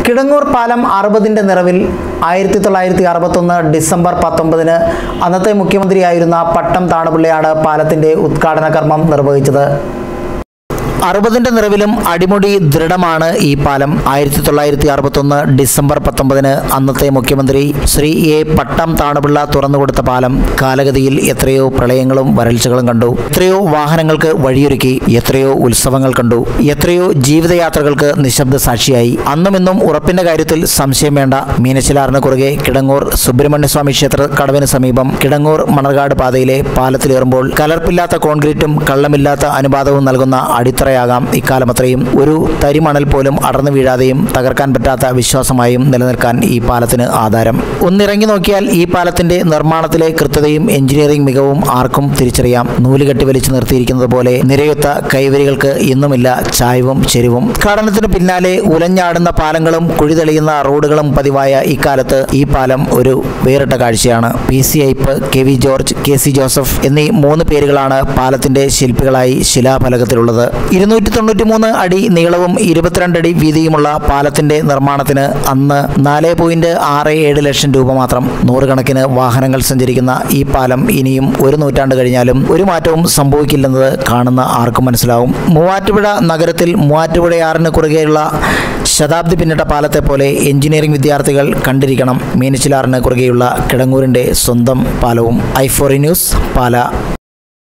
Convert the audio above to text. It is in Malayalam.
കിടങ്ങൂർ പാലം അറുപതിൻ്റെ നിറവിൽ ആയിരത്തി തൊള്ളായിരത്തി അറുപത്തൊന്ന് ഡിസംബർ പത്തൊമ്പതിന് അന്നത്തെ മുഖ്യമന്ത്രിയായിരുന്ന പട്ടം താണുപിള്ളയാണ് പാലത്തിൻ്റെ ഉദ്ഘാടന കർമ്മം നിർവഹിച്ചത് അറുപതിൻ്റെ നിറവിലും അടിമുടി ദൃഢമാണ് ഈ പാലം ആയിരത്തി തൊള്ളായിരത്തി അറുപത്തൊന്ന് ഡിസംബർ പത്തൊമ്പതിന് അന്നത്തെ മുഖ്യമന്ത്രി ശ്രീ എ പട്ടം താണുപിള്ള തുറന്നുകൊടുത്ത പാലം കാലഗതിയിൽ എത്രയോ പ്രളയങ്ങളും വരൾച്ചകളും കണ്ടു എത്രയോ വാഹനങ്ങൾക്ക് വഴിയൊരുക്കി എത്രയോ ഉത്സവങ്ങൾ കണ്ടു എത്രയോ ജീവിതയാത്രകൾക്ക് നിശബ്ദ സാക്ഷിയായി അന്നും ഇന്നും ഉറപ്പിന്റെ കാര്യത്തിൽ സംശയം വേണ്ട മീനച്ചിലാറിന് കുറുകെ കിടങ്ങൂർ സുബ്രഹ്മണ്യസ്വാമി ക്ഷേത്ര കടവിന് സമീപം കിടങ്ങൂർ മണർകാട് പാതയിലെ പാലത്തിലേറുമ്പോൾ കലർപ്പില്ലാത്ത കോൺക്രീറ്റും കള്ളമില്ലാത്ത അനുപാതവും നൽകുന്ന അടിത്തറയാകാം ഇക്കാലമത്രയും ഒരു തരിമണൽ പോലും അടർന്നു വീഴാതെയും തകർക്കാൻ പറ്റാത്ത വിശ്വാസമായും നിലനിൽക്കാൻ ഈ പാലത്തിന് ആധാരം ഒന്നിറങ്ങി നോക്കിയാൽ ഈ പാലത്തിന്റെ നിർമ്മാണത്തിലെ കൃത്യതയും എഞ്ചിനീയറിംഗ് മികവും ആർക്കും തിരിച്ചറിയാം നൂലുകെട്ടി വലിച്ചു നിർത്തിയിരിക്കുന്നത് പോലെ നിരയൊത്ത കൈവരികൾക്ക് ഇന്നുമില്ല ചായവും ചെരിവും ഉദ്ഘാടനത്തിന് പിന്നാലെ ഉലഞ്ഞാടുന്ന പാലങ്ങളും കുഴിതെളിയുന്ന റോഡുകളും പതിവായ ഇക്കാലത്ത് ഈ പാലം ഒരു വേറിട്ട കാഴ്ചയാണ് P C Aipe K V George K C Joseph എന്നീ മൂന്ന് പേരുകളാണ് പാലത്തിന്റെ ശില്പികളായി ശിലാഫലകത്തിലുള്ളത് ഇരുന്നൂറ്റി തൊണ്ണൂറ്റി മൂന്ന് അടി നീളവും ഇരുപത്തിരണ്ട് അടി വീതിയുമുള്ള പാലത്തിന്റെ നിർമ്മാണത്തിന് അന്ന് നാല് പോയിന്റ് ആറ് ഏഴ് ലക്ഷം രൂപ മാത്രം നൂറുകണക്കിന് വാഹനങ്ങൾ സഞ്ചരിക്കുന്ന ഈ പാലം ഇനിയും ഒരു നൂറ്റാണ്ട് കഴിഞ്ഞാലും ഒരു മാറ്റവും സംഭവിക്കില്ലെന്നത് കാണുന്ന ആർക്കും മനസ്സിലാവും മൂവാറ്റുപുഴ നഗരത്തിൽ മൂവാറ്റുപുഴയാറിന് കുറുകെയുള്ള ശതാബ്ദി പിന്നിട്ട പാലത്തെ പോലെ എഞ്ചിനീയറിംഗ് വിദ്യാർത്ഥികൾ കണ്ടിരിക്കണം മീനച്ചിലാറിന് കുറുകെയുള്ള കിടങ്ങൂരിൻ്റെ സ്വന്തം പാലവും ഐഫോറി ന്യൂസ് പാല